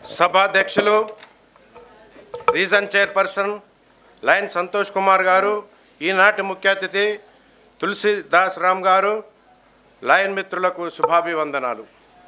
సభాధ్యక్షులు region chairperson lion Santosh Kumar గారు ఈనాటి ముఖ్య అతిథి తులసిదాస్ రామ్ గారు లయన్ మిత్రులకు శుభాభివందనాలు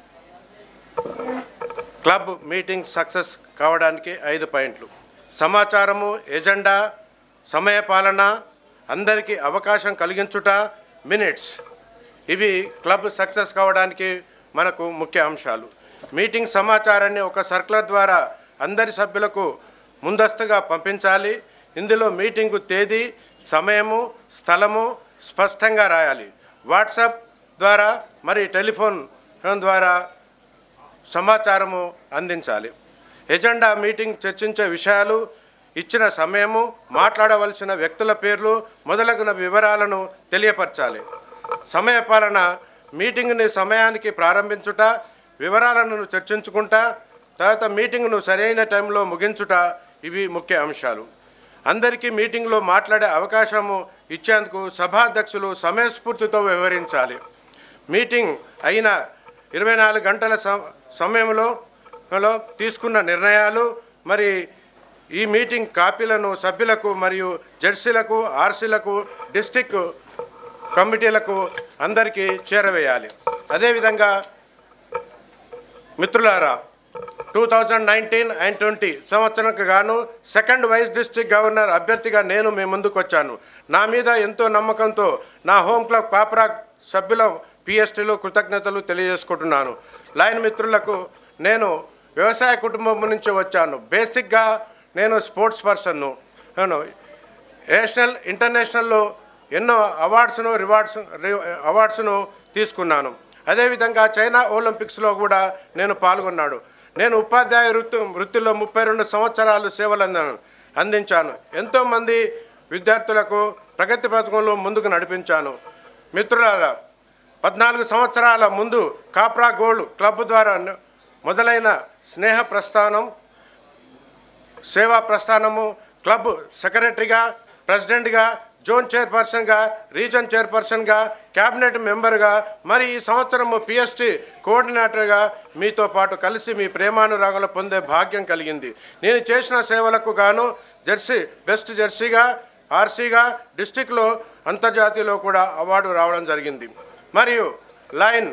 క్లబ్ మీటింగ్ సక్సెస్ కావడానికి ఐదు పాయింట్లు సమాచారము ఎజెండా సమయపాలన అందరికీ అవకాశం కలిగించుట మినిట్స్ ఇవి క్లబ్ సక్సెస్ కావడానికి మనకు ముఖ్య అంశాలు మీటింగ్ సమాచారాన్ని ఒక సర్కులర్ ద్వారా అందరి సభ్యులకు ముందస్తుగా పంపించాలి ఇందులో మీటింగు తేదీ సమయము స్థలము స్పష్టంగా రాయాలి వాట్సాప్ ద్వారా మరి టెలిఫోన్ ద్వారా సమాచారము అందించాలి ఎజెండా మీటింగ్ చర్చించే విషయాలు ఇచ్చిన సమయము మాట్లాడవలసిన వ్యక్తుల పేర్లు మొదలగున వివరాలను తెలియపరచాలి సమయపాలన మీటింగ్ని సమయానికి ప్రారంభించుట వివరాలను చర్చించుకుంటా తర్వాత మీటింగ్ను సరైన టైంలో ముగించుట ఇవి ముఖ్య అంశాలు అందరికీ మీటింగ్లో మాట్లాడే అవకాశము ఇచ్చేందుకు సభాధ్యక్షులు సమయస్ఫూర్తితో వ్యవహరించాలి మీటింగ్ అయిన ఇరవై నాలుగు గంటల సమ- సమయంలో లో తీసుకున్న నిర్ణయాలు మరి ఈ మీటింగ్ కాపీలను సభ్యులకు మరియు జెర్సీలకు ఆర్సీలకు డిస్టిక్ కమిటీలకు అందరికీ చేరవేయాలి అదేవిధంగా మిత్రులారా two thousand nineteen and twenty సంవత్సరంకు గాను సెకండ్ వైస్ డిస్ట్రిక్ట్ గవర్నర్ అభ్యర్థిగా నేను మీ ముందుకు వచ్చాను నా మీద ఎంతో నమ్మకంతో నా హోమ్ క్లబ్ పాపరా సభ్యుల పిఎస్టీలో కృతజ్ఞతలు తెలియజేసుకుంటున్నాను లైన్ మిత్రులకు నేను వ్యవసాయ కుటుంబం నుంచి వచ్చాను బేసిక్గా నేను స్పోర్ట్స్ పర్సన్ను నేను నేషనల్ ఇంటర్నేషనల్లో ఎన్నో అవార్డ్స్ను రివార్డ్స్ రి- అవార్డ్స్ను తీసుకున్నాను అదేవిధంగా చైనా ఒలింపిక్స్లో కూడా నేను పాల్గొన్నాడు నేను ఉపాధ్యాయ వృత్తి వృత్తిలో ముప్పై రెండు సంవత్సరాలు సేవలు అందాను అందించాను ఎంతోమంది విద్యార్థులకు ప్రగతి పథకంలో ముందుకు నడిపించాను మిత్రులారా పద్నాలుగు సంవత్సరాల ముందు కాప్రా గోల్డ్ క్లబ్ ద్వారా న- మొదలైన స్నేహ ప్రస్థానం సేవా ప్రస్థానము క్లబ్ సెక్రటరీగా ప్రెసిడెంట్గా జోన్ చైర్పర్సన్గా రీజన్ చైర్పర్సన్గా క్యాబినెట్ మెంబర్గా మరి ఈ సంవత్సరము పిఎస్టీ కోఆర్డినేటర్గా మీతో పాటు కలిసి మీ ప్రేమానురాగాలు పొందే భాగ్యం కలిగింది నేను చేసిన సేవలకు గాను జెర్సీ బెస్ట్ జెర్సీగా ఆర్సీగా డిస్టిక్లో అంతర్జాతీయలో కూడా అవార్డు రావడం జరిగింది మరియు లైన్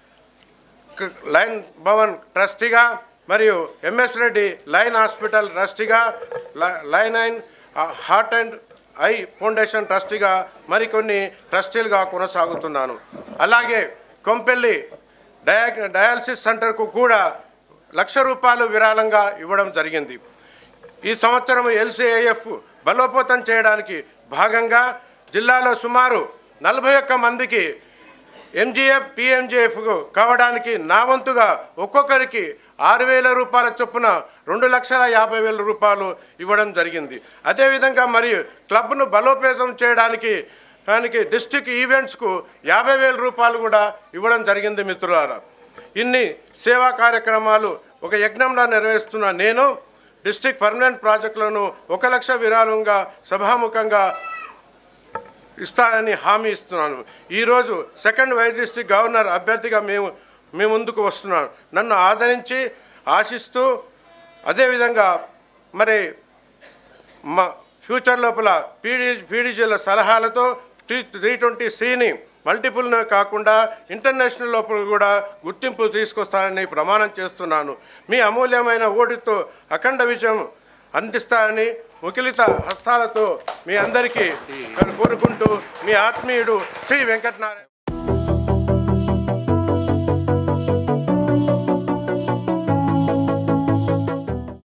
క- లైన్ భవన్ ట్రస్టీగా మరియు ఎంఎస్ రెడ్డి లైన్ హాస్పిటల్ ట్రస్టీగా ల- lion and uh, heart and eye foundation ట్రస్టీగా మరికొన్ని ట్రస్టీలుగా కొనసాగుతున్నాను అలాగే కొంపెల్లి డయా డయాలసిస్ సెంటర్కు కూడా లక్ష రూపాయలు విరాళంగా ఇవ్వడం జరిగింది ఈ సంవత్సరం ఎల్సీఐఎఫ్ బలోపేతం చేయడానికి భాగంగా జిల్లాలో సుమారు నలభై ఒక్క మందికి ఎంజీఎఫ్ పిఎంజీఎఫ్ కావడానికి నా వంతుగా ఒక్కొక్కరికి ఆరు వేల రూపాయల చొప్పున రెండు లక్షల యాభై వేల రూపాయలు ఇవ్వడం జరిగింది అదేవిధంగా మరియు క్లబ్ను బలోపేతం చేయడానికి దానికి డిస్టిక్ ఈవెంట్స్కు యాభై వేల రూపాయలు కూడా ఇవ్వడం జరిగింది మిత్రులారా ఇన్ని సేవా కార్యక్రమాలు ఒక యజ్ఞంలా నిర్వహిస్తున్న నేను డిస్టిక్ పర్మనెంట్ ప్రాజెక్టులను ఒక లక్ష విరాళంగా సభాముఖంగా ఇస్తానని హామీ ఇస్తున్నాను ఈరోజు సెకండ్ వైస్ డిస్ట్రిక్ట్ గవర్నర్ అభ్యర్థిగా మేము మీ ముందుకు వస్తున్నాను నన్ను ఆదరించి ఆశిస్తూ అదేవిధంగా మరి మా ఫ్యూచర్ లోపల పీడీ పీడీజీల సలహాలతో టీ త్రీ ట్వంటీ సిని మల్టిపుల్నే కాకుండా ఇంటర్నేషనల్ లోపల కూడా గుర్తింపు తీసుకొస్తానని ప్రమాణం చేస్తున్నాను మీ అమూల్యమైన ఓటుతో అఖండ విజయం అందిస్తానని ముకిలిత హస్తాలతో మీ అందరికీ కోరుకుంటూ మీ ఆత్మీయుడు శ్రీ వెంకటనారాయణ